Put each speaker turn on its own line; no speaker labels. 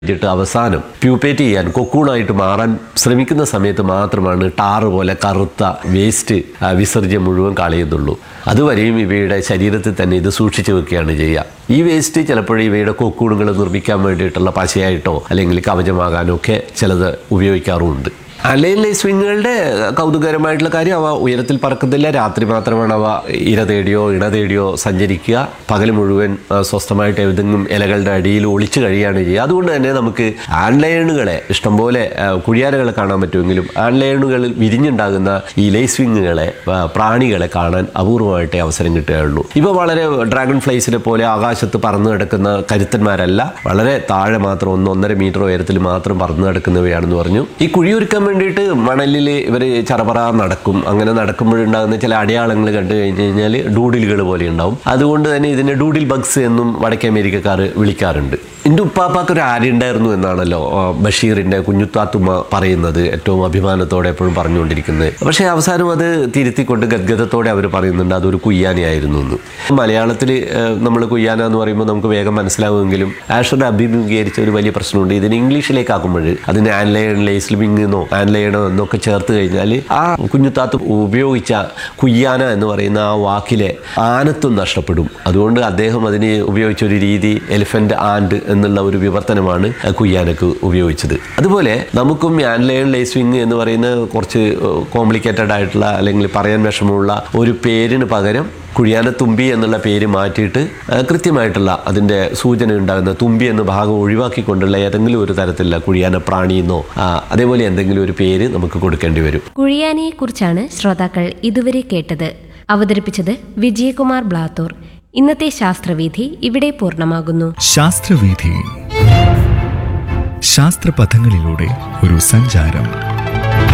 ിട്ട് അവസാനം പ്യൂപ്പേറ്റ് ചെയ്യാൻ കൊക്കൂണായിട്ട് മാറാൻ ശ്രമിക്കുന്ന സമയത്ത് മാത്രമാണ് ടാറ് പോലെ കറുത്ത വേസ്റ്റ് ആ, വിസർജ്യം മുഴുവൻ കളയുന്നുള്ളൂ അതുവരെയും ഇവയുടെ ശരീരത്തിൽ തന്നെ ഇത് സൂക്ഷിച്ചു വെക്കുകയാണ് ചെയ്യുക ഈ വേസ്റ്റ് ചിലപ്പോഴും ഇവയുടെ കൊക്കൂണുകൾ നിർമ്മിക്കാൻ വേണ്ടിയിട്ടുള്ള പശയായിട്ടോ അല്ലെങ്കിൽ കവചമാകാനോ ഒക്കെ ചിലത് ഉപയോഗിക്കാറുമുണ്ട് അലയിലെ സ്വിങ്ങുകളുടെ കൗതുകരമായിട്ടുള്ള കാര്യം അവ ഉയരത്തിൽ പറക്കുന്നില്ല രാത്രി മാത്രമാണ് അവ ഇര തേടിയോ ഇണ തേടിയോ സഞ്ചരിക്കുക പകൽ മുഴുവൻ ആ, സ്വസ്ഥമായിട്ട് ഏതെങ്കിലും ഇലകളുടെ അടിയിൽ ഒളിച്ചു കഴിയുകയാണ് ചെയ്യുക അതുകൊണ്ട് തന്നെ നമുക്ക് ആൺലയണുകളെ ഇഷ്ടംപോലെ ആ, കുഴിയാനകളെ കാണാൻ പറ്റുമെങ്കിലും ആൺലയണുകളിൽ വിരിഞ്ഞുണ്ടാകുന്ന ഈ ലേസ്വിങ്ങുകളെ ആ, പ്രാണികളെ കാണാൻ അപൂർവമായിട്ടേ അവസരം കിട്ടുകയുള്ളൂ ഇവ വളരെ ഡ്രാഗൺ ഫ്ലൈസിനെ പോലെ ആകാശത്ത് പറന്നു കിടക്കുന്ന കരുത്തന്മാരല്ല വളരെ താഴെ മാത്രം ഒന്ന് ഒന്നര മീറ്റർ ഉയരത്തിൽ മാത്രം പറന്നു കിടക്കുന്നവയാണെന്ന് പറഞ്ഞു ഈ കുഴിയൊരുക്കാൻ വേണ്ടിയിട്ട് മണലിൽ ഇവർ ചറപറ നടക്കും അങ്ങനെ നടക്കുമ്പോഴുണ്ടാകുന്ന ചില അടയാളങ്ങൾ കണ്ടു കഴിഞ്ഞ് കഴിഞ്ഞാൽ ഡൂഡിലുകൾ പോലെ ഉണ്ടാവും അതുകൊണ്ട് തന്നെ ഇതിനെ ഡൂഡിൽ ബഗ്സ് എന്നും വടക്കേ അമേരിക്കക്കാർ വിളിക്കാറുണ്ട് എൻ്റെ ഉപ്പാപ്പാക്ക് ഒരു ആര്യണ്ടായിരുന്നു എന്നാണല്ലോ ആ, ബഷീറിൻ്റെ കുഞ്ഞുത്താത്തുമ്മ പറയുന്നത് ഏറ്റവും അഭിമാനത്തോടെ എപ്പോഴും പറഞ്ഞുകൊണ്ടിരിക്കുന്നത് പക്ഷേ അവസാനം അത് തിരുത്തിക്കൊണ്ട് ഗദ്ഗതത്തോടെ അവർ പറയുന്നുണ്ട് അതൊരു കുയ്യാനയായിരുന്നു എന്ന് മലയാളത്തിൽ നമ്മൾ കുയ്യാന എന്ന് പറയുമ്പോൾ നമുക്ക് വേഗം മനസ്സിലാവുമെങ്കിലും ആഷർ അഭിമുഖീകരിച്ച ഒരു വലിയ പ്രശ്നമുണ്ട് ഇതിന് ഇംഗ്ലീഷിലേക്ക് ആക്കുമ്പോൾ അതിന് ആൻലയണിലെ സ്ലിമിംഗ് എന്നോ ആൻലയണോ എന്നൊക്കെ ചേർത്ത് കഴിഞ്ഞാൽ ആ കുഞ്ഞുത്താത്ത് ഉപയോഗിച്ച കുയ്യാന എന്ന് പറയുന്ന ആ വാക്കിലെ ആനത്വം നഷ്ടപ്പെടും അതുകൊണ്ട് അദ്ദേഹം അതിന് ഉപയോഗിച്ച ഒരു രീതി എലിഫന്റ് ആൻഡ് എന്നുള്ള ഒരു വിവർത്തനമാണ് കുയ്യാനക്ക് ഉപയോഗിച്ചത് അതുപോലെ നമുക്കും ആൻലയൺ ലേസ്വിങ് എന്ന് പറയുന്ന കുറച്ച് കോംപ്ലിക്കേറ്റഡ് ആയിട്ടുള്ള അല്ലെങ്കിൽ പറയാൻ വിഷമമുള്ള ഒരു പേരിന് പകരം കുഴിയാന തുമ്പി എന്നുള്ള പേര് മാറ്റിയിട്ട് ആ, കൃത്യമായിട്ടുള്ള അതിൻ്റെ സൂചന ഉണ്ടാകുന്ന തുമ്പി എന്ന ഭാഗം ഒഴിവാക്കിക്കൊണ്ടുള്ള ഏതെങ്കിലും ഒരു തരത്തിലുള്ള കുഴിയാന പ്രാണിയെന്നോ ആ, അതേപോലെ എന്തെങ്കിലും ഒരു പേര് നമുക്ക് കൊടുക്കേണ്ടി വരും
കുഴിയാനയെക്കുറിച്ചാണ് ശ്രോതാക്കൾ ഇതുവരെ കേട്ടത് അവതരിപ്പിച്ചത് വിജയകുമാർ ബ്ലാത്തൂർ ഇന്നത്തെ ശാസ്ത്രവീഥി ഇവിടെ പൂർണ്ണമാകുന്നു
ശാസ്ത്രവീഥി ശാസ്ത്രപഥങ്ങളിലൂടെ ഒരു സഞ്ചാരം